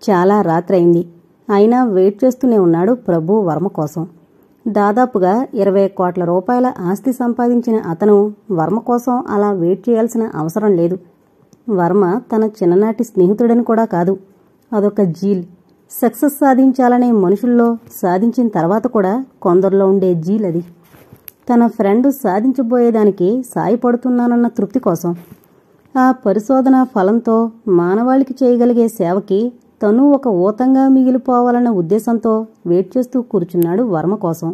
చాలా రాత్రయింది అయినా వెయిట్ చేస్తూనే ఉన్నాడు ప్రభు వర్మ కోసం దాదాపుగా ఇరవై కోట్ల రూపాయల ఆస్తి సంపాదించిన అతను వర్మ కోసం అలా వెయిట్ చేయాల్సిన అవసరం లేదు వర్మ తన చిన్ననాటి స్నేహితుడని కూడా కాదు అదొక జీల్ సక్సెస్ సాధించాలనే మనుషుల్లో సాధించిన తర్వాత కూడా కొందరిలో ఉండే జీల్ అది తన ఫ్రెండ్ సాధించబోయేదానికి సాయపడుతున్నానన్న తృప్తి కోసం ఆ పరిశోధన ఫలంతో మానవాళికి చేయగలిగే సేవకి తను ఒక ఊతంగా మిగిలిపోవాలన్న ఉద్దేశంతో వెయిట్ చేస్తూ కూర్చున్నాడు వర్మ కోసం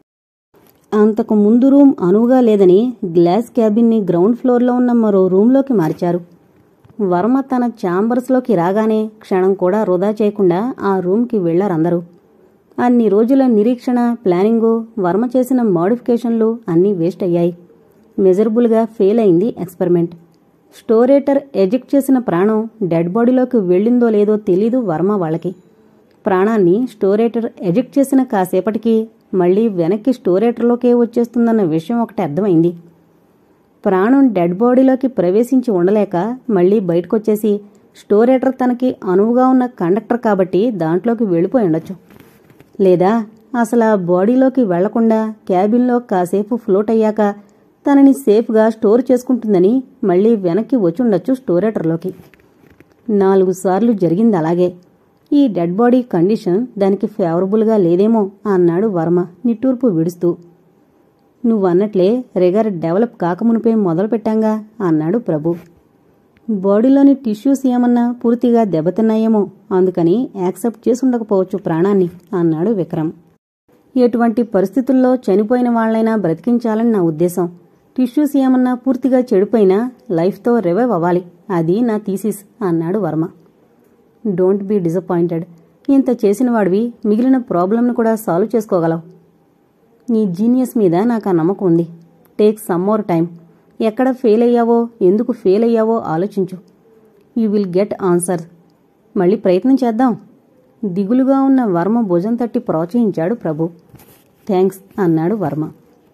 అంతకు ముందు రూమ్ అనువుగా లేదని గ్లాస్ క్యాబిన్ని గ్రౌండ్ ఫ్లోర్లో ఉన్న మరో రూంలోకి మార్చారు వర్మ తన ఛాంబర్స్లోకి రాగానే క్షణం కూడా వృధా చేయకుండా ఆ రూమ్కి వెళ్లారందరూ అన్ని రోజుల నిరీక్షణ ప్లానింగు వర్మ చేసిన మోడిఫికేషన్లు అన్నీ వేస్ట్ అయ్యాయి మెజరబుల్గా ఫెయిల్ అయింది ఎక్స్పెరిమెంట్ స్టోరేటర్ ఎజెక్ట్ చేసిన ప్రాణం డెడ్ బాడీలోకి వెళ్ళిందో లేదో తెలీదు వర్మ వాళ్ళకి ప్రాణాన్ని స్టోరేటర్ ఎజెక్ట్ చేసిన కాసేపటికి మళ్ళీ వెనక్కి స్టోరేటర్లోకే వచ్చేస్తుందన్న విషయం ఒకటి అర్థమైంది ప్రాణం డెడ్ బాడీలోకి ప్రవేశించి ఉండలేక మళ్ళీ బయటకొచ్చేసి స్టోరేటర్ తనకి అనువుగా ఉన్న కండక్టర్ కాబట్టి దాంట్లోకి వెళ్ళిపోయి ఉండొచ్చు లేదా అసలు ఆ బాడీలోకి వెళ్లకుండా క్యాబిన్లో కాసేపు ఫ్లోట్ అయ్యాక తనని సేఫ్గా స్టోర్ చేసుకుంటుందని మళ్ళీ వెనక్కి వచ్చుండొచ్చు స్టోరేటర్లోకి నాలుగు సార్లు జరిగింది అలాగే ఈ డెడ్ బాడీ కండిషన్ దానికి ఫేవరబుల్గా లేదేమో అన్నాడు వర్మ నిట్టూర్పు విడుస్తూ నువ్వన్నట్లే రిగర్ డెవలప్ కాకమునిపే మొదలుపెట్టాంగా అన్నాడు ప్రభు బాడీలోని టిష్యూస్ ఏమన్నా పూర్తిగా దెబ్బతిన్నాయేమో అందుకని యాక్సెప్ట్ చేసుండకపోవచ్చు ప్రాణాన్ని అన్నాడు విక్రమ్ ఎటువంటి పరిస్థితుల్లో చనిపోయిన వాళ్లైనా బ్రతికించాలని నా ఉద్దేశం టిష్యూస్ ఏమన్నా పూర్తిగా చెడిపోయినా లైఫ్తో రివైవ్ అవ్వాలి అది నా థీసిస్ అన్నాడు వర్మ డోంట్ బీ డిసప్పాయింటెడ్ ఇంత చేసిన వాడివి మిగిలిన ప్రాబ్లంను కూడా సాల్వ్ చేసుకోగలవు నీ జీనియస్ మీద నాకు ఆ నమ్మకం ఉంది టేక్ సమ్ మోర్ టైం ఎక్కడ ఫెయిల్ అయ్యావో ఎందుకు ఫెయిల్ అయ్యావో ఆలోచించు యూ విల్ గెట్ ఆన్సర్ మళ్ళీ ప్రయత్నం చేద్దాం దిగులుగా ఉన్న వర్మ భుజం తట్టి ప్రోత్సహించాడు ప్రభు థ్యాంక్స్ అన్నాడు వర్మ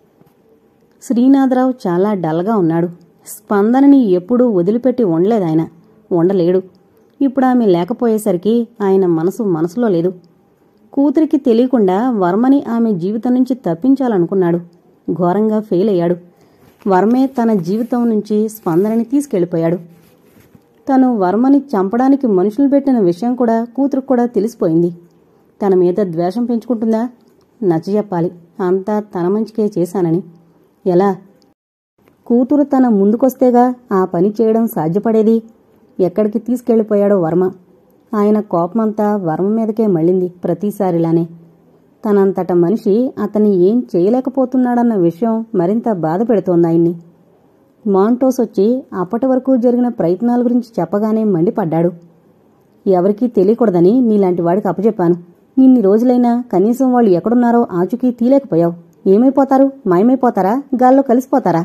శ్రీనాథరావు చాలా డల్గా ఉన్నాడు స్పందనని ఎప్పుడూ వదిలిపెట్టి ఉండలేదాయన ఉండలేడు ఇప్పుడు ఆమె లేకపోయేసరికి ఆయన మనసు మనసులో లేదు కూతురికి తెలియకుండా వర్మని ఆమె జీవితం నుంచి తప్పించాలనుకున్నాడు ఘోరంగా ఫెయిల్ అయ్యాడు వర్మే తన జీవితం నుంచి స్పందనని తీసుకెళ్లిపోయాడు తను వర్మని చంపడానికి మనుషులు పెట్టిన విషయం కూడా కూతురుకు కూడా తెలిసిపోయింది తన మీద ద్వేషం పెంచుకుంటుందా నచ్చజెప్పాలి అంతా తన మంచికే చేశానని ఎలా కూతురు తన ముందుకొస్తేగా ఆ పని చేయడం సాధ్యపడేది ఎక్కడికి తీసుకెళ్లిపోయాడో వర్మ ఆయన కోపమంతా వర్మ మీదకే మళ్ళింది ప్రతిసారిలానే తనంతట మనిషి అతన్ని ఏం చేయలేకపోతున్నాడన్న విషయం మరింత బాధ పెడుతోంది ఆయన్ని మాంటోస్ వచ్చి అప్పటి వరకు జరిగిన ప్రయత్నాల గురించి చెప్పగానే మండిపడ్డాడు ఎవరికీ తెలియకూడదని నీలాంటి వాడికి అప్పచెప్పాను ఇన్ని రోజులైనా కనీసం వాళ్ళు ఎక్కడున్నారో ఆచూకీ తీలేకపోయావు ఏమైపోతారు మాయమైపోతారా గాల్లో కలిసిపోతారా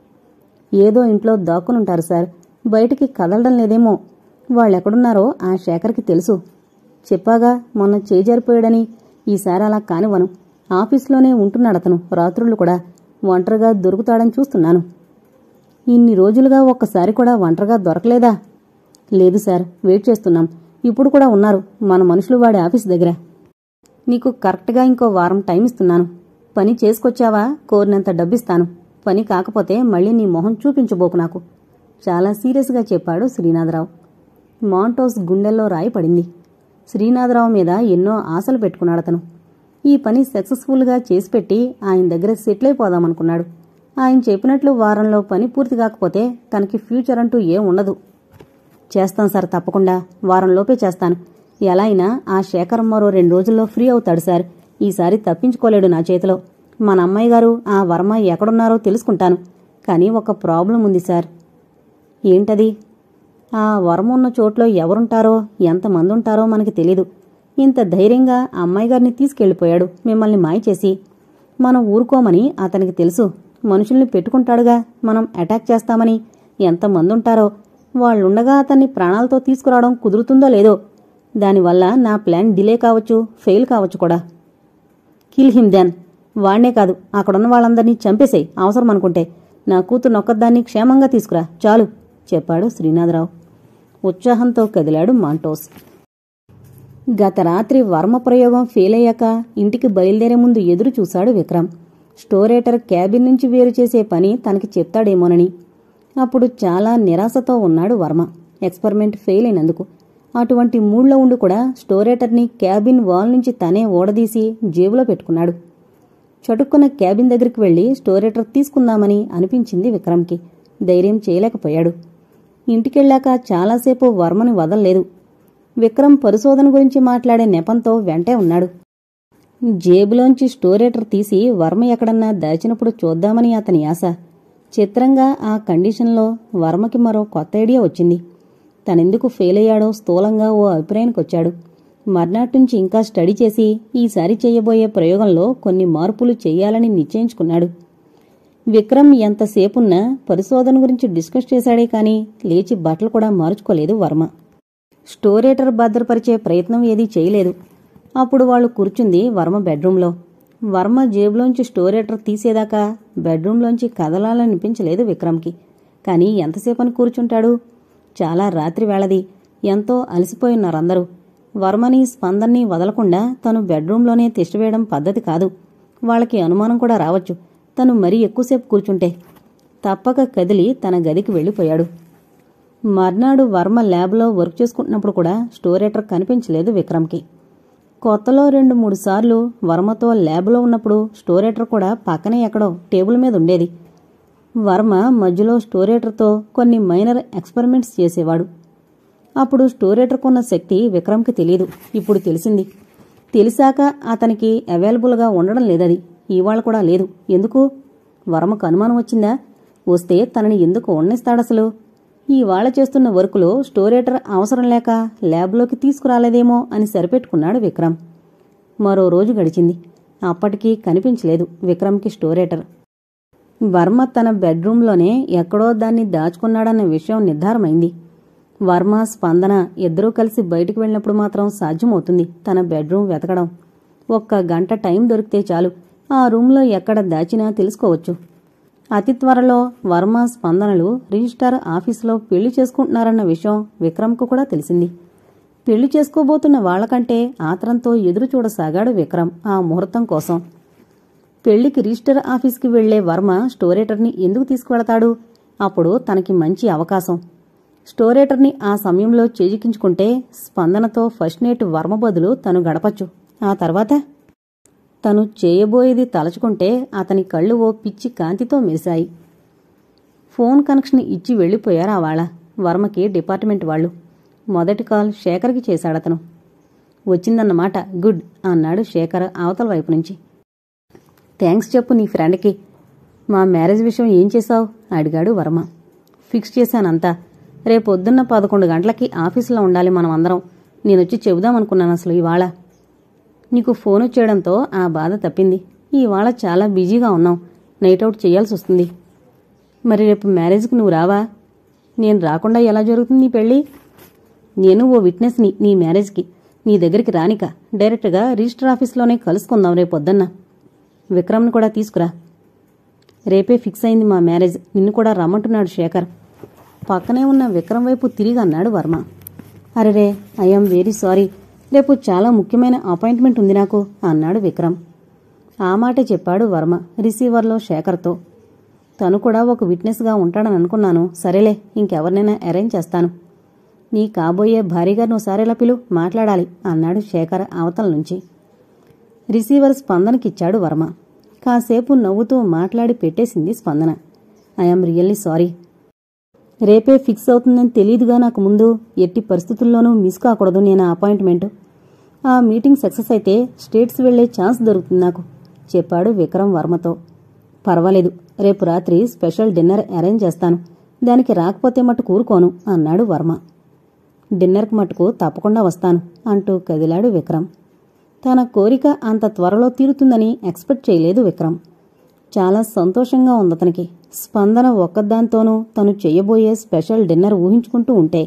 ఏదో ఇంట్లో దాక్కునుంటారు సార్ బయటికి కదలడం లేదేమో వాళ్ళెక్కడున్నారో ఆ శేఖర్కి తెలుసు చెప్పాగా మొన్న చేజారిపోయాడని ఈసారి అలా కానివ్వను ఆఫీస్లోనే ఉంటున్నాడతను రాత్రుళ్ళు కూడా ఒంటరిగా దొరుకుతాడని చూస్తున్నాను ఇన్ని రోజులుగా ఒక్కసారి కూడా ఒంటరిగా దొరకలేదా లేదు సార్ వెయిట్ చేస్తున్నాం ఇప్పుడు కూడా ఉన్నారు మన మనుషులు వాడి ఆఫీస్ దగ్గర నీకు కరెక్ట్గా ఇంకో వారం టైం ఇస్తున్నాను పని చేసుకొచ్చావా కోరినంత డబ్బిస్తాను పని కాకపోతే మళ్ళీ నీ మొహం చూపించబోకు నాకు చాలా సీరియస్గా చెప్పాడు శ్రీనాథరావు మాంటోస్ గుండెల్లో రాయి పడింది శ్రీనాథరావు మీద ఎన్నో ఆశలు పెట్టుకున్నాడు అతను ఈ పని సక్సెస్ఫుల్గా చేసిపెట్టి ఆయన దగ్గర సెటిల్ అయిపోదామనుకున్నాడు ఆయన చెప్పినట్లు వారంలో పని పూర్తి కాకపోతే తనకి ఫ్యూచర్ అంటూ ఏం ఉండదు చేస్తాను సార్ తప్పకుండా వారంలోపే చేస్తాను ఎలా అయినా ఆ శేఖరం మరో రెండు రోజుల్లో ఫ్రీ అవుతాడు సార్ ఈసారి తప్పించుకోలేడు నా చేతిలో మన అమ్మాయి గారు ఆ వర్మ ఎక్కడున్నారో తెలుసుకుంటాను కానీ ఒక ప్రాబ్లం ఉంది సార్ ఏంటది ఆ వరం ఉన్న చోట్లో ఎవరుంటారో ఎంతమంది ఉంటారో మనకి తెలీదు ఇంత ధైర్యంగా అమ్మాయి గారిని తీసుకెళ్లిపోయాడు మిమ్మల్ని మాయ చేసి మనం ఊరుకోమని అతనికి తెలుసు మనుషుల్ని పెట్టుకుంటాడుగా మనం అటాక్ చేస్తామని ఎంతమంది ఉంటారో వాళ్ళుండగా అతన్ని ప్రాణాలతో తీసుకురావడం కుదురుతుందో లేదో దానివల్ల నా ప్లాన్ డిలే కావచ్చు ఫెయిల్ కావచ్చు కూడా కిల్ హిమ్ దెన్ వాణ్ణే కాదు అక్కడున్న వాళ్ళందరినీ చంపేసేయ్ అవసరం అనుకుంటే నా కూతురు నొక్కదాన్ని క్షేమంగా తీసుకురా చాలు చెప్పాడు శ్రీనాథరావు ఉత్సాహంతో కదిలాడు మాంటోస్ గత రాత్రి వర్మ ప్రయోగం ఫెయిల్ అయ్యాక ఇంటికి బయలుదేరే ముందు ఎదురు చూశాడు విక్రమ్ స్టోరేటర్ క్యాబిన్ నుంచి వేరు చేసే పని తనకి చెప్తాడేమోనని అప్పుడు చాలా నిరాశతో ఉన్నాడు వర్మ ఎక్స్పెరిమెంట్ ఫెయిల్ అయినందుకు అటువంటి మూడ్లో ఉండి కూడా స్టోరేటర్ని క్యాబిన్ వాల్ నుంచి తనే ఓడదీసి జేబులో పెట్టుకున్నాడు చటుక్కున్న క్యాబిన్ దగ్గరికి వెళ్లి స్టోరేటర్ తీసుకుందామని అనిపించింది విక్రమ్కి ధైర్యం చేయలేకపోయాడు ఇంటికెళ్ళాక చాలాసేపు వర్మని వదల్లేదు విక్రమ్ పరిశోధన గురించి మాట్లాడే నెపంతో వెంటే ఉన్నాడు జేబులోంచి స్టోరేటర్ తీసి వర్మ ఎక్కడన్నా దాచినప్పుడు చూద్దామని అతని ఆశ చిత్రంగా ఆ కండిషన్లో వర్మకి మరో కొత్త ఐడియా వచ్చింది తనెందుకు ఫెయిల్ అయ్యాడో స్థూలంగా ఓ అభిప్రాయానికి వచ్చాడు మర్నాటి నుంచి ఇంకా స్టడీ చేసి ఈసారి చేయబోయే ప్రయోగంలో కొన్ని మార్పులు చేయాలని నిశ్చయించుకున్నాడు విక్రమ్ ఎంతసేపున్నా పరిశోధన గురించి డిస్కస్ చేశాడే కానీ లేచి బట్టలు కూడా మార్చుకోలేదు వర్మ స్టోరేటర్ భద్రపరిచే ప్రయత్నం ఏదీ చేయలేదు అప్పుడు వాళ్ళు కూర్చుంది వర్మ బెడ్రూంలో వర్మ జేబులోంచి స్టోరేటర్ తీసేదాకా బెడ్రూంలోంచి కదలాలనిపించలేదు విక్రమ్కి కానీ ఎంతసేపని కూర్చుంటాడు చాలా రాత్రి వేళది ఎంతో అలసిపోయి ఉన్నారందరూ వర్మని స్పందన్ని వదలకుండా తను బెడ్రూంలోనే తిష్టవేయడం పద్ధతి కాదు వాళ్ళకి అనుమానం కూడా రావచ్చు తను మరీ ఎక్కువసేపు కూర్చుంటే తప్పక కదిలి తన గదికి వెళ్ళిపోయాడు మర్నాడు వర్మ ల్యాబ్లో వర్క్ చేసుకుంటున్నప్పుడు కూడా స్టోరేటర్ కనిపించలేదు విక్రమ్కి కొత్తలో రెండు మూడు సార్లు వర్మతో ల్యాబ్లో ఉన్నప్పుడు స్టోరేటర్ కూడా పక్కనే ఎక్కడో టేబుల్ మీద ఉండేది వర్మ మధ్యలో స్టోరేటర్తో కొన్ని మైనర్ ఎక్స్పెరిమెంట్స్ చేసేవాడు అప్పుడు స్టోరేటర్కున్న శక్తి విక్రమ్కి తెలియదు ఇప్పుడు తెలిసింది తెలిసాక అతనికి అవైలబుల్గా ఉండడం లేదది ఇవాళ కూడా లేదు ఎందుకు వర్మకు అనుమానం వచ్చిందా వస్తే తనని ఎందుకు ఉండనిస్తాడసలు ఇవాళ చేస్తున్న వర్కులో స్టోరేటర్ అవసరం లేక ల్యాబ్లోకి తీసుకురాలేదేమో అని సరిపెట్టుకున్నాడు విక్రమ్ మరో రోజు గడిచింది అప్పటికీ కనిపించలేదు విక్రమ్కి స్టోరేటర్ వర్మ తన బెడ్రూంలోనే ఎక్కడో దాన్ని దాచుకున్నాడన్న విషయం నిర్ధారమైంది వర్మ స్పందన ఇద్దరూ కలిసి బయటికి వెళ్ళినప్పుడు మాత్రం సాధ్యమవుతుంది తన బెడ్రూమ్ వెతకడం ఒక్క గంట టైం దొరికితే చాలు ఆ రూంలో ఎక్కడ దాచినా తెలుసుకోవచ్చు అతి త్వరలో వర్మ స్పందనలు రిజిస్టార్ ఆఫీసులో పెళ్లి చేసుకుంటున్నారన్న విషయం విక్రమ్కు కూడా తెలిసింది పెళ్లి చేసుకోబోతున్న వాళ్లకంటే ఆత్రంతో ఎదురు చూడసాగాడు విక్రమ్ ఆ ముహూర్తం కోసం పెళ్లికి రిజిస్టర్ ఆఫీస్కి వెళ్లే వర్మ స్టోరేటర్ని ఎందుకు తీసుకువెళతాడు అప్పుడు తనకి మంచి అవకాశం స్టోరేటర్ని ఆ సమయంలో చేజిక్కించుకుంటే స్పందనతో ఫస్ట్ నైట్ వర్మ బదులు తను గడపచ్చు ఆ తర్వాత తను చేయబోయేది తలచుకుంటే అతని కళ్ళు ఓ పిచ్చి కాంతితో మెరిశాయి ఫోన్ కనెక్షన్ ఇచ్చి వెళ్ళిపోయారు ఆ వాళ్ళ వర్మకి డిపార్ట్మెంట్ వాళ్ళు మొదటి కాల్ శేఖర్కి చేశాడతను వచ్చిందన్నమాట గుడ్ అన్నాడు శేఖర్ అవతల వైపు నుంచి థ్యాంక్స్ చెప్పు నీ ఫ్రెండ్కి మా మ్యారేజ్ విషయం ఏం చేశావు అడిగాడు వర్మ ఫిక్స్ చేశానంతా రేపొద్దున్న పదకొండు గంటలకి ఆఫీసులో ఉండాలి మనం అందరం నేనొచ్చి చెబుదామనుకున్నాను అసలు ఇవాళ నీకు ఫోన్ వచ్చేయడంతో ఆ బాధ తప్పింది ఇవాళ చాలా బిజీగా ఉన్నాం నైట్ అవుట్ చేయాల్సి వస్తుంది మరి రేపు మ్యారేజ్కి నువ్వు రావా నేను రాకుండా ఎలా జరుగుతుంది నీ పెళ్ళి నేను ఓ విట్నెస్ని నీ మ్యారేజ్కి నీ దగ్గరికి రానిక డైరెక్ట్గా రిజిస్టర్ ఆఫీస్లోనే కలుసుకుందాం రేపొద్దన్న విక్రమ్ని కూడా తీసుకురా రేపే ఫిక్స్ అయింది మా మ్యారేజ్ నిన్ను కూడా రమ్మంటున్నాడు శేఖర్ పక్కనే ఉన్న విక్రమ్ వైపు తిరిగి అన్నాడు వర్మ అరెరే ఐఎమ్ వెరీ సారీ రేపు చాలా ముఖ్యమైన అపాయింట్మెంట్ ఉంది నాకు అన్నాడు విక్రమ్ ఆ మాటే చెప్పాడు వర్మ రిసీవర్లో శేఖర్తో తను కూడా ఒక విట్నెస్గా ఉంటాడని అనుకున్నాను సరేలే ఇంకెవరినైనా అరేంజ్ చేస్తాను నీ కాబోయే భారీగారిని ఒకసారి పిలు మాట్లాడాలి అన్నాడు శేఖర్ అవతల నుంచి రిసీవర్ స్పందనకిచ్చాడు వర్మ కాసేపు నవ్వుతూ మాట్లాడి పెట్టేసింది స్పందన ఐఎమ్ రియల్లీ సారీ రేపే ఫిక్స్ అవుతుందని తెలియదుగా నాకు ముందు ఎట్టి పరిస్థితుల్లోనూ మిస్ కాకూడదు నేను ఆ అపాయింట్మెంట్ ఆ మీటింగ్ సక్సెస్ అయితే స్టేట్స్ వెళ్లే ఛాన్స్ దొరుకుతుంది నాకు చెప్పాడు విక్రమ్ వర్మతో పర్వాలేదు రేపు రాత్రి స్పెషల్ డిన్నర్ అరేంజ్ చేస్తాను దానికి రాకపోతే మట్టు కూరుకోను అన్నాడు వర్మ డిన్నర్కి మట్టుకు తప్పకుండా వస్తాను అంటూ కదిలాడు విక్రమ్ తన కోరిక అంత త్వరలో తీరుతుందని ఎక్స్పెక్ట్ చేయలేదు విక్రమ్ చాలా సంతోషంగా ఉందతనికి స్పందన ఒక్కదాంతోనూ తను చెయ్యబోయే స్పెషల్ డిన్నర్ ఊహించుకుంటూ ఉంటే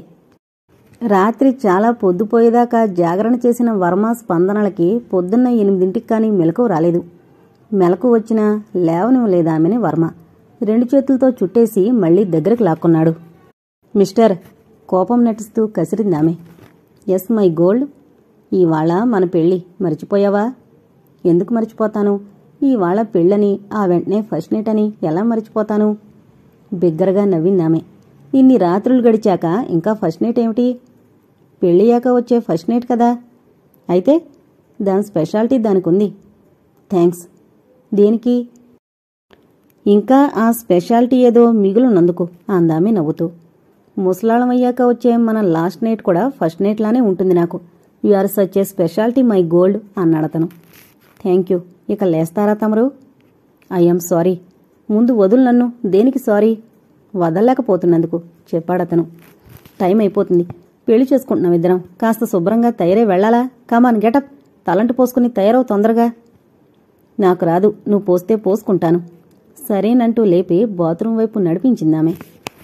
రాత్రి చాలా పొద్దుపోయేదాకా జాగరణ చేసిన వర్మ స్పందనలకి పొద్దున్న ఎనిమిదింటికి కానీ మెలకు రాలేదు మెలకు వచ్చినా లేవనివ్వలేదామెని వర్మ రెండు చేతులతో చుట్టేసి మళ్లీ దగ్గరకు లాక్కున్నాడు మిస్టర్ కోపం నటిస్తూ కసిరిందామె ఎస్ మై గోల్డ్ ఇవాళ మన పెళ్ళి మర్చిపోయావా ఎందుకు మర్చిపోతాను ఇవాళ పెళ్ళని ఆ వెంటనే ఫస్ట్ నైట్ అని ఎలా మర్చిపోతాను బిగ్గరగా నవ్విందామె ఇన్ని రాత్రులు గడిచాక ఇంకా ఫస్ట్ నైట్ ఏమిటి పెళ్ళయ్యాక వచ్చే ఫస్ట్ నైట్ కదా అయితే దాని స్పెషాలిటీ దానికి ఉంది థ్యాంక్స్ దేనికి ఇంకా ఆ స్పెషాలిటీ ఏదో మిగులున్నందుకు అందామె నవ్వుతూ ముసలాళం అయ్యాక వచ్చే మన లాస్ట్ నైట్ కూడా ఫస్ట్ నైట్ లానే ఉంటుంది నాకు you are such a speciality my gold అన్నాడతను థ్యాంక్ యూ ఇక లేస్తారా తమరు ఐఎమ్ సారీ ముందు వదులు నన్ను దేనికి సారీ వదలలేకపోతున్నందుకు చెప్పాడతను టైం అయిపోతుంది పెళ్లి చేసుకుంటున్నాం ఇద్దరం కాస్త శుభ్రంగా తయారై వెళ్ళాలా కమాన్ గెటప్ తలంటి పోసుకుని తయారవు తొందరగా నాకు రాదు నువ్వు పోస్తే పోసుకుంటాను సరేనంటూ లేపి బాత్రూం వైపు నడిపించిందామె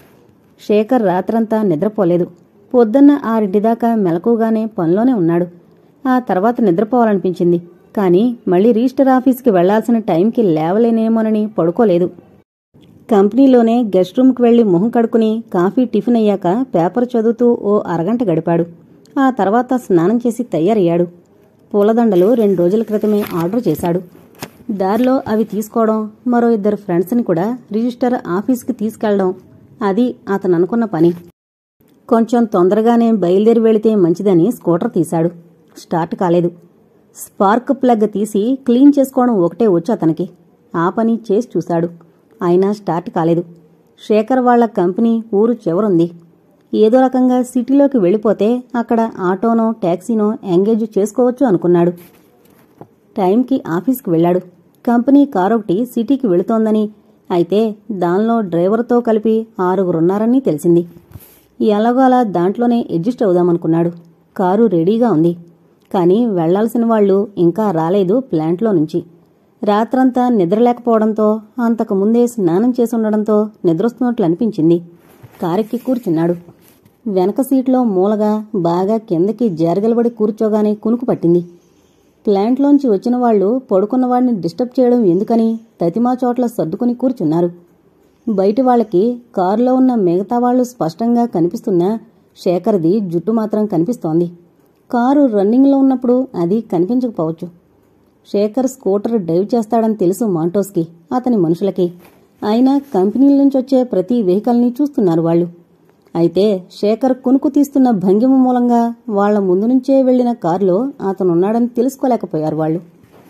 శేఖర్ రాత్రంతా నిద్రపోలేదు పొద్దున్న ఆరింటిదాకా మెలకుగానే పనిలోనే ఉన్నాడు ఆ తర్వాత నిద్రపోవాలనిపించింది కానీ మళ్ళీ రిజిస్టర్ ఆఫీస్కి వెళ్లాల్సిన టైంకి లేవలేనేమోనని పడుకోలేదు కంపెనీలోనే గెస్ట్ రూమ్కి వెళ్లి మొహం కడుక్కుని కాఫీ టిఫిన్ అయ్యాక పేపర్ చదువుతూ ఓ అరగంట గడిపాడు ఆ తర్వాత స్నానం చేసి తయారయ్యాడు పూలదండలు రెండు రోజుల క్రితమే ఆర్డర్ చేశాడు దారిలో అవి తీసుకోవడం మరో ఇద్దరు ఫ్రెండ్స్ని కూడా రిజిస్టర్ ఆఫీస్కి తీసుకెళ్లడం అది అతను అనుకున్న పని కొంచెం తొందరగానే బయలుదేరి వెళితే మంచిదని స్కూటర్ తీశాడు స్టార్ట్ కాలేదు స్పార్క్ ప్లగ్ తీసి క్లీన్ చేసుకోవడం ఒకటే వచ్చు అతనికి ఆ పని చేసి చూశాడు అయినా స్టార్ట్ కాలేదు శేఖర్ వాళ్ల కంపెనీ ఊరు చివరుంది ఏదో రకంగా సిటీలోకి వెళ్ళిపోతే అక్కడ ఆటోనో ట్యాక్సీనో ఎంగేజ్ చేసుకోవచ్చు అనుకున్నాడు టైంకి ఆఫీస్కి వెళ్ళాడు కంపెనీ కారు ఒకటి సిటీకి వెళుతోందని అయితే దానిలో డ్రైవర్తో కలిపి ఆరుగురున్నారని తెలిసింది ఎలాగో అలా దాంట్లోనే అడ్జస్ట్ అవుదామనుకున్నాడు కారు రెడీగా ఉంది కానీ వెళ్లాల్సిన వాళ్ళు ఇంకా రాలేదు ప్లాంట్లో నుంచి రాత్రంతా నిద్రలేకపోవడంతో అంతకు ముందే స్నానం చేసి ఉండడంతో నిద్రొస్తున్నట్లు అనిపించింది కారెక్కి కూర్చున్నాడు వెనక సీట్లో మూలగా బాగా కిందకి జారగలబడి కూర్చోగానే కునుకు పట్టింది ప్లాంట్లోంచి వచ్చిన వాళ్లు పడుకున్నవాడిని డిస్టర్బ్ చేయడం ఎందుకని తతిమా చోట్ల సర్దుకుని కూర్చున్నారు బయటి వాళ్ళకి కారులో ఉన్న మిగతా వాళ్ళు స్పష్టంగా కనిపిస్తున్నా శేఖర్ది జుట్టు మాత్రం కనిపిస్తోంది కారు రన్నింగ్లో ఉన్నప్పుడు అది కనిపించకపోవచ్చు శేఖర్ స్కూటర్ డ్రైవ్ చేస్తాడని తెలుసు మాంటోస్కి అతని మనుషులకి అయినా కంపెనీల నుంచి వచ్చే ప్రతి వెహికల్ని చూస్తున్నారు వాళ్ళు అయితే శేఖర్ కునుకు తీస్తున్న భంగిమ మూలంగా వాళ్ల ముందు నుంచే వెళ్లిన కారులో అతనున్నాడని తెలుసుకోలేకపోయారు వాళ్ళు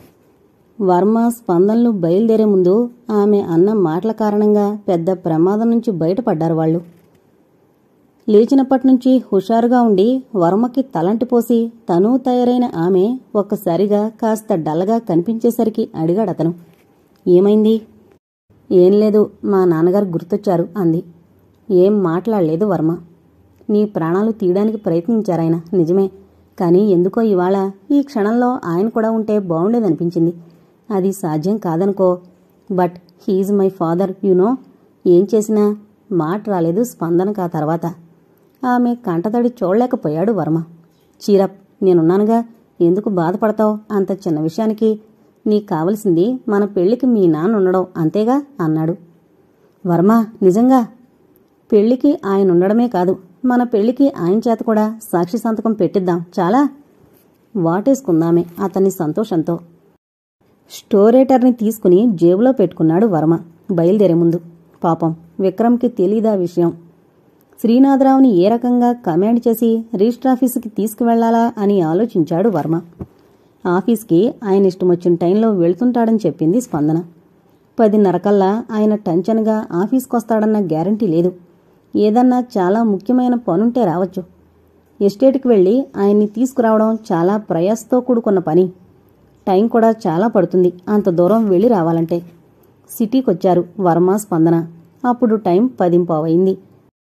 వర్మ స్పందనలు బయలుదేరే ముందు ఆమె అన్న మాటల కారణంగా పెద్ద ప్రమాదం నుంచి బయటపడ్డారు వాళ్ళు లేచినప్పటి నుంచి హుషారుగా ఉండి వర్మకి తలంటి పోసి తను తయారైన ఆమె ఒక్కసారిగా కాస్త డల్లగా కనిపించేసరికి అడిగాడతను ఏమైంది ఏం లేదు మా నాన్నగారు గుర్తొచ్చారు అంది ఏం మాట్లాడలేదు వర్మ నీ ప్రాణాలు తీయడానికి ప్రయత్నించారాయన నిజమే కానీ ఎందుకో ఇవాళ ఈ క్షణంలో ఆయన కూడా ఉంటే బాగుండేదనిపించింది అది సాధ్యం కాదనుకో but he's my father you know ఏం చేసినా మాట రాలేదు స్పందనకు ఆ తర్వాత ఆమె కంటతడి చూడలేకపోయాడు వర్మ చీరప్ నేనున్నానుగా ఎందుకు బాధపడతావు అంత చిన్న విషయానికి నీకు కావలసింది మన పెళ్లికి మీ నాన్న ఉండడం అంతేగా అన్నాడు వర్మ నిజంగా పెళ్లికి ఆయన ఉండడమే కాదు మన పెళ్లికి ఆయన చేత కూడా సాక్షి సంతకం పెట్టిద్దాం చాలా వాటేసుకుందామే అతని సంతోషంతో స్టోరేటర్ని తీసుకుని జేబులో పెట్టుకున్నాడు వర్మ బయలుదేరే ముందు పాపం విక్రమ్కి తెలీదా విషయం శ్రీనాథరావుని ఏ రకంగా కమాండ్ చేసి రిజిస్టర్ ఆఫీసుకి తీసుకువెళ్లాలా అని ఆలోచించాడు వర్మ ఆఫీస్కి ఆయన ఇష్టమొచ్చిన టైంలో వెళ్తుంటాడని చెప్పింది స్పందన పదిన్నరకల్లా ఆయన టెన్షన్గా ఆఫీస్కొస్తాడన్న గ్యారంటీ లేదు ఏదన్నా చాలా ముఖ్యమైన పనుంటే రావచ్చు ఎస్టేట్కి వెళ్ళి ఆయన్ని తీసుకురావడం చాలా ప్రయాసతో కూడుకున్న పని టైం కూడా చాలా పడుతుంది అంత దూరం వెళ్ళి రావాలంటే సిటీకొచ్చారు వర్మ స్పందన అప్పుడు టైం పదింపావయింది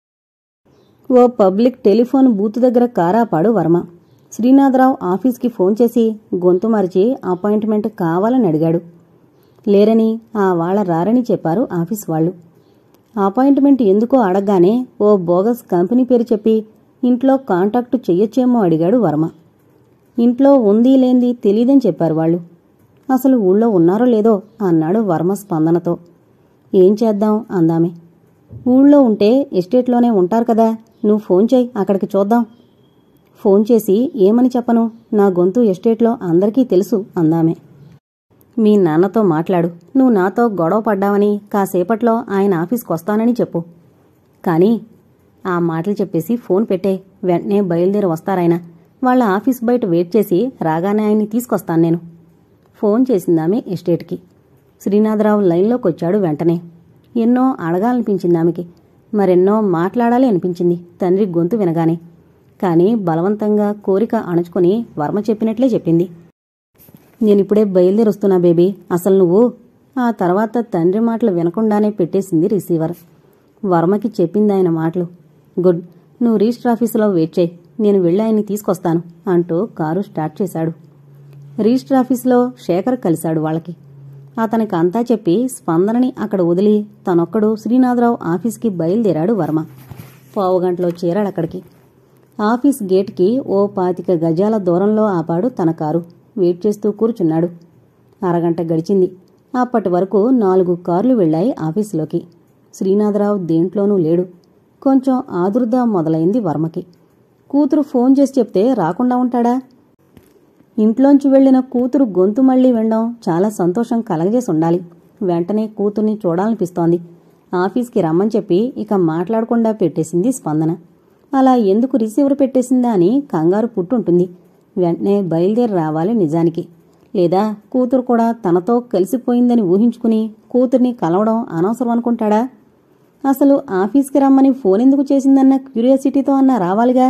ఓ పబ్లిక్ టెలిఫోన్ బూత్ దగ్గర కారాపాడు వర్మ శ్రీనాథరావు ఆఫీస్కి ఫోన్ చేసి గొంతు మరిచి అపాయింట్మెంట్ కావాలని అడిగాడు లేరని ఆ వాళ్ళ రారని చెప్పారు ఆఫీస్ వాళ్ళు అపాయింట్మెంట్ ఎందుకో అడగగానే ఓ బోగస్ కంపెనీ పేరు చెప్పి ఇంట్లో కాంటాక్ట్ చెయ్యొచ్చేమో అడిగాడు వర్మ ఇంట్లో ఉంది లేంది తెలీదని చెప్పారు వాళ్ళు అసలు ఊళ్ళో ఉన్నారో లేదో అన్నాడు వర్మ స్పందనతో ఏం చేద్దాం అందామే ఊళ్ళో ఉంటే ఎస్టేట్లోనే ఉంటారు కదా నువ్వు ఫోన్ చేయి అక్కడికి చూద్దాం ఫోన్ చేసి ఏమని చెప్పను నా గొంతు ఎస్టేట్లో అందరికీ తెలుసు అందామే మీ నాన్నతో మాట్లాడు నువ్వు నాతో గొడవ పడ్డావని కాసేపట్లో ఆయన ఆఫీస్కి వస్తానని చెప్పు కానీ ఆ మాటలు చెప్పేసి ఫోన్ పెట్టే వెంటనే బయలుదేరి వస్తారాయన వాళ్ళ ఆఫీస్ బయట వెయిట్ చేసి రాగానే ఆయన్ని తీసుకొస్తాను నేను ఫోన్ చేసిందామె ఎస్టేట్కి శ్రీనాథరావు లైన్లోకి వచ్చాడు వెంటనే ఎన్నో అడగాలనిపించింది ఆమెకి మరెన్నో మాట్లాడాలి అనిపించింది తండ్రి గొంతు వినగానే కానీ బలవంతంగా కోరిక అణుచుకుని వర్మ చెప్పినట్లే చెప్పింది నేనిప్పుడే బయలుదేరి వస్తున్నా బేబీ అసలు నువ్వు ఆ తర్వాత తండ్రి మాటలు వినకుండానే పెట్టేసింది రిసీవర్ వర్మకి చెప్పింది ఆయన మాటలు గుడ్ నువ్వు రిజిస్టర్ ఆఫీసులో వెయిట్ చేయి నేను వెళ్ళి ఆయన్ని తీసుకొస్తాను అంటూ కారు స్టార్ట్ చేశాడు రిజిస్టర్ ఆఫీసులో శేఖర్ కలిశాడు వాళ్ళకి అతనికి అంతా చెప్పి స్పందనని అక్కడ వదిలి తనొక్కడు శ్రీనాథరావు ఆఫీస్కి బయలుదేరాడు వర్మ పావుగంటలో చేరాడు అక్కడికి ఆఫీస్ గేట్కి ఓ పాతిక గజాల దూరంలో ఆపాడు తన కారు వెయిట్ చేస్తూ కూర్చున్నాడు అరగంట గడిచింది అప్పటి వరకు నాలుగు కార్లు వెళ్ళాయి ఆఫీసులోకి శ్రీనాథరావు దేంట్లోనూ లేడు కొంచెం ఆదుర్ద మొదలైంది వర్మకి కూతురు ఫోన్ చేసి చెప్తే రాకుండా ఉంటాడా ఇంట్లోంచి వెళ్లిన కూతురు గొంతు మళ్లీ వినడం చాలా సంతోషం కలగజేసి ఉండాలి వెంటనే కూతుర్ని చూడాలనిపిస్తోంది ఆఫీస్కి రమ్మని చెప్పి ఇక మాట్లాడకుండా పెట్టేసింది స్పందన అలా ఎందుకు రిసీవర్ పెట్టేసిందా అని కంగారు పుట్టుంటుంది వెంటనే బయలుదేరి రావాలి నిజానికి లేదా కూతురు కూడా తనతో కలిసిపోయిందని ఊహించుకుని కూతుర్ని కలవడం అనవసరం అనుకుంటాడా అసలు ఆఫీస్కి రమ్మని ఫోన్ ఎందుకు చేసిందన్న క్యూరియాసిటీతో అన్నా రావాలిగా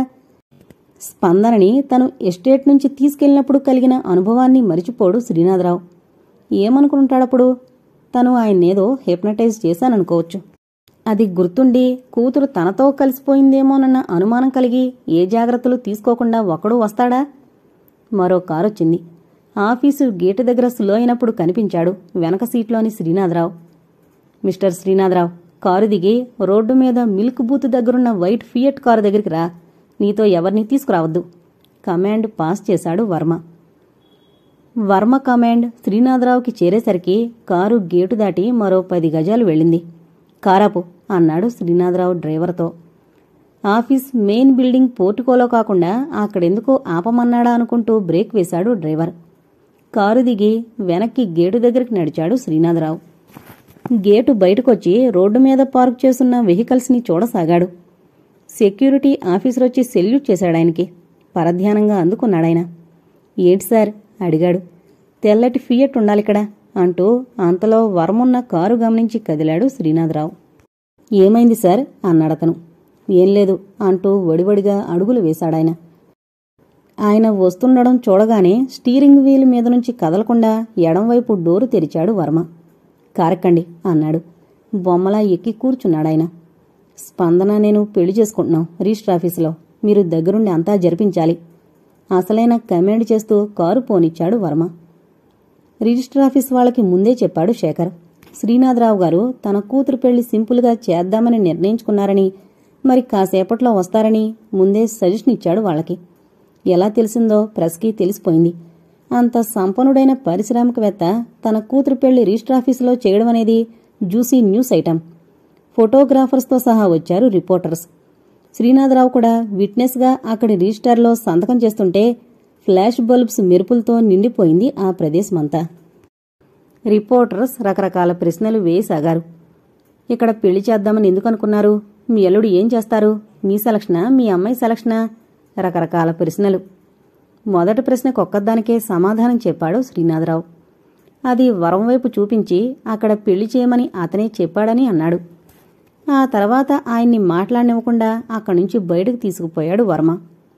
స్పందనని తను ఎస్టేట్ నుంచి తీసుకెళ్ళినప్పుడు కలిగిన అనుభవాన్ని మరిచిపోడు శ్రీనాథరావు ఏమనుకుంటాడప్పుడు తను ఆయన్నేదో హెప్నటైజ్ చేశాననుకోవచ్చు అది గుర్తుండి కూతురు తనతో కలిసిపోయిందేమోనన్న అనుమానం కలిగి ఏ జాగ్రత్తలు తీసుకోకుండా ఒకడు వస్తాడా మరో కారొచ్చింది ఆఫీసు గేటు దగ్గర స్లో అయినప్పుడు కనిపించాడు వెనక సీట్లోని శ్రీనాథరావు మిస్టర్ శ్రీనాథరావు కారు దిగి రోడ్డు మీద మిల్క్ బూత్ దగ్గరున్న వైట్ ఫియట్ కారు దగ్గరికి రా నీతో ఎవరిని తీసుకురావద్దు కమాండ్ పాస్ చేశాడు Varma Varma command శ్రీనాథరావుకి చేరేసరికి car gate దాటి మరో పది గజాలు వెళ్ళింది కారాపు అన్నాడు శ్రీనాథరావు డ్రైవర్తో ఆఫీస్ మెయిన్ బిల్డింగ్ పోర్టుకోలో కాకుండా అక్కడెందుకో ఆపమన్నాడా అనుకుంటూ బ్రేక్ వేశాడు డ్రైవర్ కారు దిగి వెనక్కి గేటు దగ్గరికి నడిచాడు శ్రీనాథరావు గేటు బయటకొచ్చి రోడ్డు మీద పార్క్ చేసున్న వెహికల్స్ని చూడసాగాడు సెక్యూరిటీ ఆఫీసర్ వచ్చి సెల్యూట్ చేశాడాయనకి పరధ్యానంగా అందుకున్నాడాయన ఏంటి సార్ అడిగాడు తెల్లటి ఫియట్ ఉండాలిక్కడ అంటూ అంతలో వర్మున్న కారు గమనించి కదిలాడు శ్రీనాథరావు ఏమైంది సార్ అన్నాడతను ఏం లేదు అంటూ వడివడిగా అడుగులు వేశాడాయన ఆయన వస్తుండడం చూడగానే స్టీరింగ్ వీల్ మీద నుంచి కదలకుండా ఎడంవైపు డోరు తెరిచాడు వర్మ కారెక్కండి అన్నాడు బొమ్మలా ఎక్కి కూర్చున్నాడాయన స్పందన నేను పెళ్లి చేసుకుంటున్నాం రిజిస్టర్ ఆఫీసులో మీరు దగ్గరుండి అంతా జరిపించాలి అసలైన కమాండ్ చేస్తూ కారు పోనిచ్చాడు వర్మ రిజిస్టర్ ఆఫీస్ వాళ్ళకి ముందే చెప్పాడు శేఖర్ శ్రీనాథరావు గారు తన కూతురు పెళ్లి సింపుల్గా చేద్దామని నిర్ణయించుకున్నారని మరి కాసేపట్లో వస్తారని ముందే సజెషన్ ఇచ్చాడు వాళ్ళకి ఎలా తెలిసిందో ప్రెస్కి తెలిసిపోయింది అంత సంపన్నుడైన పారిశ్రామికవేత్త తన కూతురు పెళ్లి రిజిస్టర్ ఆఫీసులో చేయడం అనేది జ్యూసీ న్యూస్ ఐటమ్ ఫోటోగ్రాఫర్స్తో సహా వచ్చారు రిపోర్టర్స్ శ్రీనాథరావు కూడా విట్నెస్గా అక్కడి రిజిస్టార్లో సంతకం చేస్తుంటే ఫ్లాష్ బల్బ్స్ మెరుపులతో నిండిపోయింది ఆ ప్రదేశమంతా రిపోర్టర్స్ రకరకాల ప్రశ్నలు వేయసాగారు ఇక్కడ పెళ్లి చేద్దామని ఎందుకు అనుకున్నారు మీ అల్లుడు ఏం చేస్తారు మీ సెలక్షనా మీ అమ్మాయి సెలక్షనా రకరకాల ప్రశ్నలు మొదటి ప్రశ్నకు ఒక్కదానికే సమాధానం చెప్పాడు శ్రీనాథరావు అది వరం వైపు చూపించి అక్కడ పెళ్లి చేయమని అతనే చెప్పాడని అన్నాడు ఆ తర్వాత ఆయన్ని మాట్లాడనివ్వకుండా అక్కడి నుంచి బయటకు తీసుకుపోయాడు వర్మ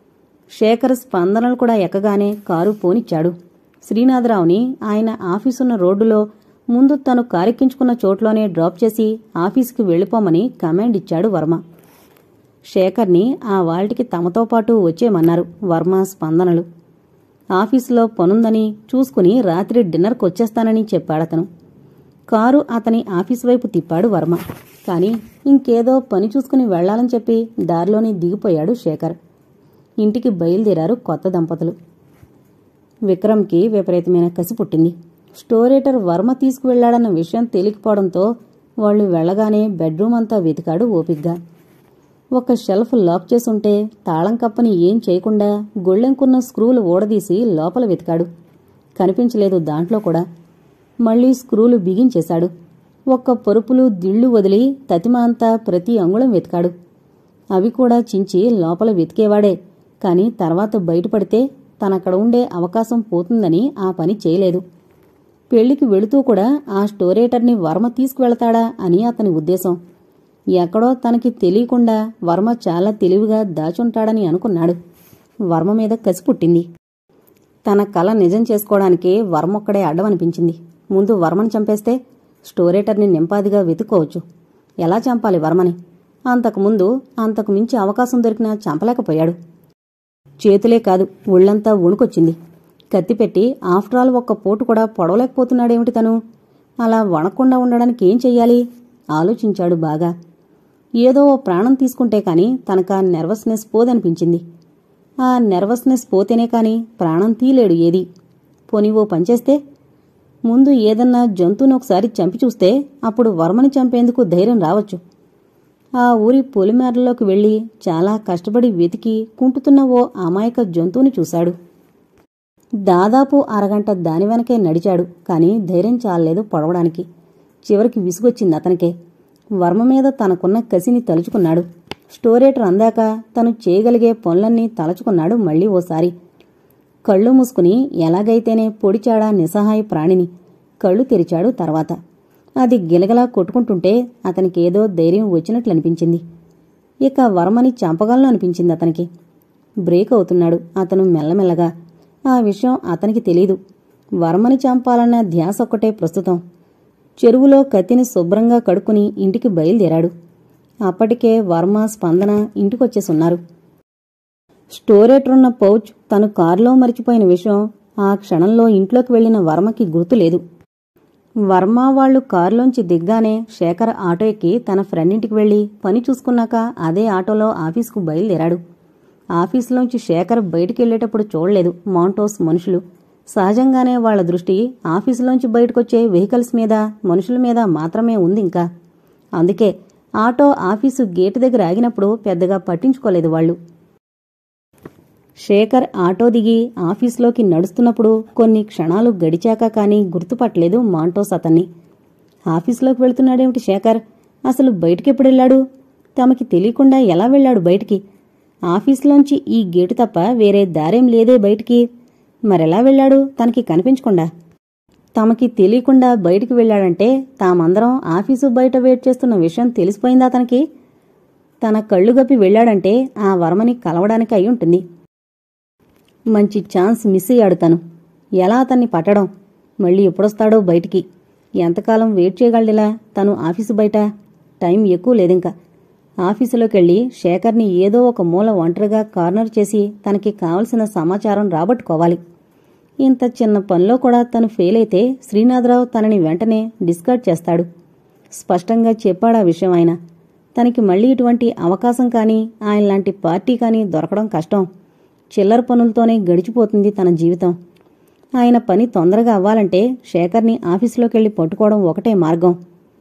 శేఖర్ స్పందనలు కూడా ఎక్కగానే కారు పోనిచ్చాడు శ్రీనాథరావుని ఆయన ఆఫీసున్న రోడ్డులో ముందు తను కారెక్కించుకున్న చోట్లోనే డ్రాప్ చేసి ఆఫీసుకి వెళ్ళిపోమని కమాండ్ ఇచ్చాడు వర్మ శేఖర్ని ఆ వాల్టికి తమతో పాటు వచ్చేయమన్నారు వర్మ స్పందనలు ఆఫీసులో పనుందని చూసుకుని రాత్రి డిన్నర్కి వచ్చేస్తానని చెప్పాడతను కారు అతని ఆఫీస్ వైపు తిప్పాడు వర్మ కానీ ఇంకేదో పని చూసుకుని వెళ్లాలని చెప్పి దారిలోనే దిగిపోయాడు శేఖర్ ఇంటికి బయలుదేరారు కొత్త దంపతులు విక్రమ్కి విపరీతమైన కసి పుట్టింది స్టోరేటర్ వర్మ తీసుకువెళ్లాడన్న విషయం తేలికపోవడంతో వాళ్ళు వెళ్లగానే బెడ్రూమ్ అంతా వెతికాడు ఓపిగ్గా ఒక షెల్ఫ్ లాక్ చేసుంటే తాళం కప్పని ఏం చేయకుండా గొళ్ళెంకున్న స్క్రూలు ఊడదీసి లోపల వెతికాడు కనిపించలేదు దాంట్లో కూడా మళ్ళీ స్క్రూలు బిగించేశాడు ఒక్క పరుపులు దిళ్ళు వదిలి తతిమ అంతా ప్రతి అంగుళం వెతికాడు అవి కూడా చించి లోపల వెతికేవాడే కాని తర్వాత బయటపడితే తనక్కడ ఉండే అవకాశం పోతుందని ఆ పని చేయలేదు పెళ్లికి వెళుతూ కూడా ఆ స్టోరేటర్ని వర్మ తీసుకువెళతాడా అని అతని ఉద్దేశం ఎక్కడో తనకి తెలియకుండా వర్మ చాలా తెలివిగా దాచుంటాడని అనుకున్నాడు వర్మ మీద కసి పుట్టింది తన కల నిజం చేసుకోవడానికి వర్మొక్కడే అడ్డమనిపించింది ముందు వర్మని చంపేస్తే స్టోరేటర్ని నింపాదిగా వెతుక్కోవచ్చు ఎలా చంపాలి వర్మని అంతకుముందు అంతకు మించి అవకాశం దొరికినా చంపలేకపోయాడు చేతులే కాదు ఒళ్ళంతా వణుకొచ్చింది కత్తిపెట్టి ఆఫ్టర్ ఆల్ ఒక్క పోటు కూడా పొడవలేకపోతున్నాడేమిటి తను అలా వణకుండా ఉండడానికి ఏం చెయ్యాలి ఆలోచించాడు బాగా ఏదో ఓ ప్రాణం తీసుకుంటే కాని తనకా నెర్వస్నెస్ పోదనిపించింది ఆ నెర్వస్నెస్ పోతేనే కాని ప్రాణం తీలేడు ఏది పోనీ ఓ పనిచేస్తే ముందు ఏదన్నా జంతువుని ఒకసారి చంపి చూస్తే అప్పుడు వర్మని చంపేందుకు ధైర్యం రావచ్చు ఆ ఊరి పొలిమేరలోకి వెళ్లి చాలా కష్టపడి వెతికి కుంటుతున్న ఓ అమాయక జంతువుని చూశాడు దాదాపు అరగంట దాని వెనకే నడిచాడు కాని ధైర్యం చాలలేదు పొడవడానికి చివరికి విసుగొచ్చింది అతనికే వర్మ మీద తనకున్న కసిని తలుచుకున్నాడు స్టోరేటర్ అందాక తను చేయగలిగే పనులన్నీ తలచుకున్నాడు మళ్ళీ ఓసారి కళ్ళు మూసుకుని ఎలాగైతేనే పొడిచాడా నిస్సహాయ ప్రాణిని కళ్ళు తెరిచాడు తర్వాత అది గిలగలా కొట్టుకుంటుంటే అతనికేదో ధైర్యం వచ్చినట్లనిపించింది ఇక వర్మని చంపగలను అనిపించింది అతనికి బ్రేక్ అవుతున్నాడు అతను మెల్లమెల్లగా ఆ విషయం అతనికి తెలీదు వర్మని చంపాలన్న ధ్యాస ఒక్కటే ప్రస్తుతం చెరువులో కత్తిని శుభ్రంగా కడుక్కుని ఇంటికి బయలుదేరాడు అప్పటికే వర్మ స్పందన ఇంటికొచ్చేసున్నారు స్టోరేటరున్న పౌచ్ తను కారులో మరిచిపోయిన విషయం ఆ క్షణంలో ఇంట్లోకి వెళ్లిన వర్మకి గుర్తులేదు వర్మ వాళ్లు కారులోంచి దిగ్గానే శేఖర్ ఆటో ఎక్కి తన ఫ్రెండ్ ఇంటికి వెళ్లి పని చూసుకున్నాక అదే ఆటోలో ఆఫీస్కు బయలుదేరాడు ఆఫీసులోంచి శేఖర్ బయటికెళ్లేటప్పుడు చూడలేదు మాంటోస్ మనుషులు సహజంగానే వాళ్ల దృష్టి ఆఫీసులోంచి బయటకొచ్చే వెహికల్స్ మీద మనుషుల మీద మాత్రమే ఉంది ఇంకా అందుకే ఆటో ఆఫీసు గేటు దగ్గర ఆగినప్పుడు పెద్దగా పట్టించుకోలేదు వాళ్ళు శేఖర్ ఆటో దిగి ఆఫీస్లోకి నడుస్తున్నప్పుడు కొన్ని క్షణాలు గడిచాక కానీ గుర్తుపట్టలేదు మాంటోస్ అతన్ని ఆఫీస్లోకి వెళ్తున్నాడేమిటి శేఖర్ అసలు బయటికెప్పుడెళ్ళాడు తమకి తెలియకుండా ఎలా వెళ్ళాడు బయటికి ఆఫీస్లోంచి ఈ గేటు తప్ప వేరే దారేం లేదే బయటికి మరెలా వెళ్ళాడు తనకి కనిపించకుండా తమకి తెలియకుండా బయటికి వెళ్ళాడంటే తామందరం ఆఫీసు బయట వెయిట్ చేస్తున్న విషయం తెలిసిపోయిందా తనకి తన కళ్ళు గప్పి వెళ్ళాడంటే ఆ వర్మని కలవడానికి అయి ఉంటుంది మంచి ఛాన్స్ మిస్ అయ్యాడు తను ఎలా అతన్ని పట్టడం మళ్ళీ ఎప్పుడొస్తాడో బయటికి ఎంతకాలం వెయిట్ చేయగలడిలా తను ఆఫీసు బయట టైం ఎక్కువ లేదింకా ఆఫీసులోకెళ్ళి శేఖర్ని ఏదో ఒక మూల ఒంటరిగా కార్నర్ చేసి తనకి కావలసిన సమాచారం రాబట్టుకోవాలి ఇంత చిన్న పనిలో కూడా తను ఫెయిల్ అయితే శ్రీనాథరావు తనని వెంటనే డిస్కార్డ్ చేస్తాడు స్పష్టంగా చెప్పాడా విషయం ఆయన తనకి మళ్ళీ ఇటువంటి అవకాశం కానీ ఆయన లాంటి పార్టీ కానీ దొరకడం కష్టం చిల్లర పనులతోనే గడిచిపోతుంది తన జీవితం ఆయన పని తొందరగా అవ్వాలంటే శేఖర్ని ఆఫీసులోకెళ్ళి పట్టుకోవడం ఒకటే మార్గం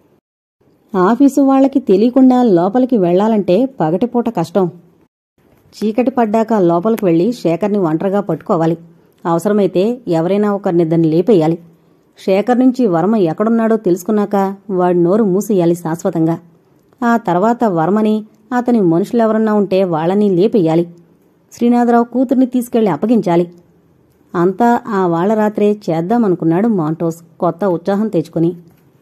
ఆఫీసు వాళ్ళకి తెలియకుండా లోపలికి వెళ్లాలంటే పగటిపూట కష్టం చీకటి పడ్డాక లోపలికి వెళ్లి శేఖర్ని ఒంటరిగా పట్టుకోవాలి అవసరమైతే ఎవరైనా ఒకరినిద్దరిని లేపేయాలి శేఖర్ నుంచి వర్మ ఎక్కడున్నాడో తెలుసుకున్నాక వాడి నోరు మూసేయాలి శాశ్వతంగా ఆ తర్వాత వర్మని అతని మనుషులెవరన్నా ఉంటే వాళ్ళని లేపేయాలి శ్రీనాథరావు కూతుర్ని తీసుకెళ్లి అప్పగించాలి అంతా ఆ వాళ్ల రాత్రే చేద్దామనుకున్నాడు మాంటోస్ కొత్త ఉత్సాహం తెచ్చుకుని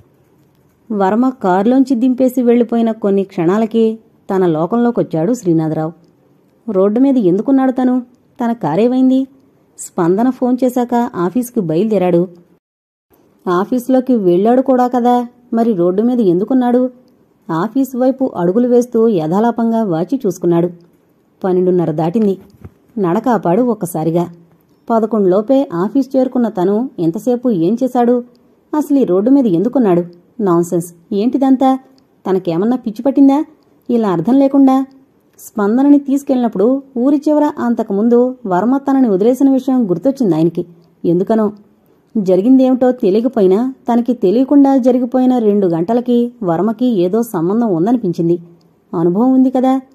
వర్మ కారులోంచి దింపేసి వెళ్లిపోయిన కొన్ని క్షణాలకి తన లోకంలోకొచ్చాడు శ్రీనాథరావు రోడ్డు మీద ఎందుకున్నాడు తను తన కారేమైంది స్పందన ఫోన్ చేశాక ఆఫీస్కి బయలుదేరాడు ఆఫీసులోకి వెళ్ళాడు కూడా కదా మరి రోడ్డు మీద ఎందుకున్నాడు ఆఫీసు వైపు అడుగులు వేస్తూ యథాలాపంగా వాచి చూసుకున్నాడు పన్నెండున్నర దాటింది నడకాపాడు ఒక్కసారిగా పదకొండులోపే ఆఫీస్ చేరుకున్న తను ఎంతసేపు ఏం చేశాడు అసలు ఈ రోడ్డు మీద ఎందుకున్నాడు నాన్సెన్స్ ఏంటిదంతా తనకేమన్నా పిచ్చి పట్టిందా ఇలా అర్థం లేకుండా స్పందనని తీసుకెళ్ళినప్పుడు ఊరి చివర అంతకుముందు వర్మ తనని వదిలేసిన విషయం గుర్తొచ్చింది ఆయనకి ఎందుకనో జరిగిందేమిటో తెలియకపోయినా తనకి తెలియకుండా జరిగిపోయిన రెండు గంటలకి వర్మకి ఏదో సంబంధం ఉందనిపించింది అనుభవం ఉంది కదా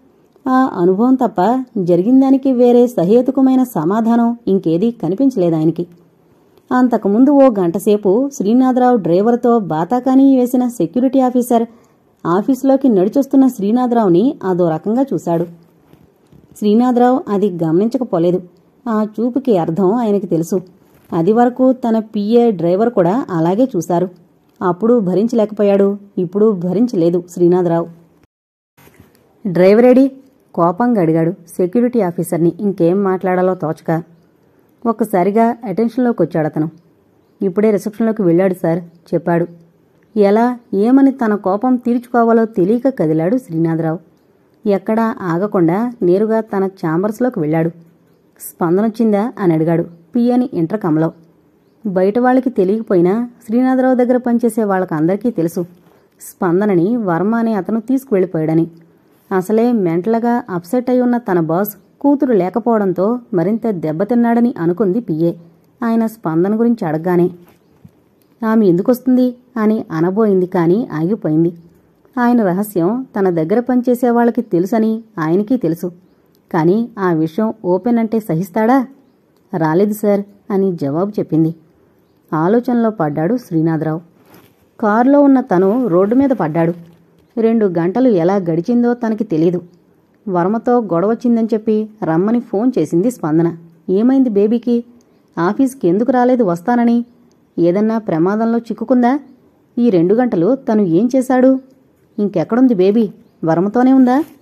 ఆ అనుభవం తప్ప జరిగిందానికి వేరే సహేతుకమైన సమాధానం ఇంకేదీ కనిపించలేదాయనికి అంతకుముందు ఓ గంటసేపు శ్రీనాథరావు డ్రైవర్తో బాతాకానీ వేసిన సెక్యూరిటీ ఆఫీసర్ ఆఫీసులోకి నడిచొస్తున్న శ్రీనాథరావుని అదో రకంగా చూశాడు శ్రీనాథరావు అది గమనించకపోలేదు ఆ చూపుకి అర్థం ఆయనకి తెలుసు అది వరకు తన పిఏ డ్రైవర్ కూడా అలాగే చూశారు అప్పుడు భరించలేకపోయాడు ఇప్పుడు భరించలేదు శ్రీనాథరావు డ్రైవరేడి కోపంగా అడిగాడు సెక్యూరిటీ ఆఫీసర్ని ఇంకేం మాట్లాడాలో తోచక ఒక్కసారిగా అటెన్షన్లోకి వచ్చాడు అతను ఇప్పుడే రిసెప్షన్లోకి వెళ్ళాడు సార్ చెప్పాడు ఎలా ఏమని తన కోపం తీర్చుకోవాలో తెలియక కదిలాడు శ్రీనాథరావు ఎక్కడా ఆగకుండా నేరుగా తన ఛాంబర్స్లోకి వెళ్ళాడు స్పందనొచ్చిందా అని అడిగాడు పియని ఇంటర్కమ్లో బయట వాళ్ళకి తెలియకపోయినా శ్రీనాథరావు దగ్గర పనిచేసే వాళ్ళకందరికీ తెలుసు స్పందనని వర్మ అనే అతను తీసుకువెళ్ళిపోయాడని అసలే మెంటలుగా అప్సెట్ అయి ఉన్న తన బాస్ కూతురు లేకపోవడంతో మరింత దెబ్బతిన్నాడని అనుకుంది పిఏ ఆయన స్పందన గురించి అడగగానే ఆమె ఎందుకొస్తుంది అని అనబోయింది కానీ ఆగిపోయింది ఆయన రహస్యం తన దగ్గర పనిచేసే వాళ్ళకి తెలుసని ఆయనకి తెలుసు కానీ ఆ విషయం ఓపెన్ అంటే సహిస్తాడా రాలేదు సార్ అని జవాబు చెప్పింది ఆలోచనలో పడ్డాడు శ్రీనాథరావు కారులో ఉన్న తను రోడ్డు మీద పడ్డాడు రెండు గంటలు ఎలా గడిచిందో తనకి తెలీదు వర్మతో గొడవచ్చిందని చెప్పి రమ్మని ఫోన్ చేసింది స్పందన ఏమైంది బేబీకి ఆఫీస్కి ఎందుకు రాలేదు వస్తానని ఏదన్నా ప్రమాదంలో చిక్కుకుందా ఈ రెండు గంటలు తను ఏం చేశాడు ఇంకెక్కడుంది బేబీ వర్మతోనే ఉందా